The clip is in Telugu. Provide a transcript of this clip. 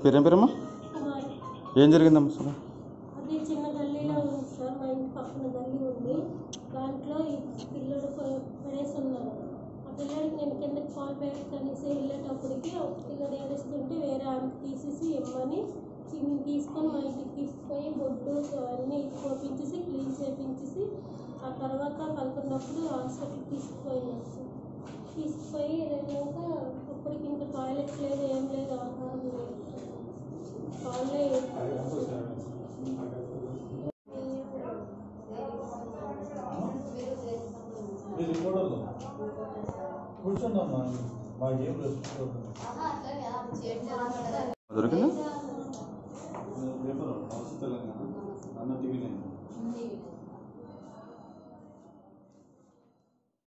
పేరేం పేరమ్మా కుమారి ఏం జరిగిందమ్మా అసలు అది చిన్న గల్లీలో ఉంది సార్ మా ఇంటి పక్కన గల్లీ ఉంది దాంట్లో ఈ పిల్లడు ప- పడేసి ఉన్నారు ఆ పిల్లడికి నేను కిందకి పాలు ప్యాకెట్ అనేసి వెళ్ళేటప్పటికి ఒక పిల్లడు ఏడుస్తుంటే వేరే ఆమె తీసేసి ఇమ్మని నేను తీసుకొని మా ఇంటికి తీసుకుపోయి బొడ్డు అన్నీ పోపించేసి క్లీన్ చేపించేసి ఆ తర్వాత పలుకున్నప్పుడు హాస్పిటల్కి తీసుకుపోయినాను సార్ తీసుకుపోయి వెళ్ళాక అప్పటికి ఇంకా టాయిలెట్ లేదు ఏం లేదు ఆహారం లేదు వాళ్ళే మీరు రిపోర్టర్లు కూర్చోండి అమ్మా మాకేం రెస్పెక్ట్ దొరికిందా పేపర్ తెలంగాణ అన్న టీవీ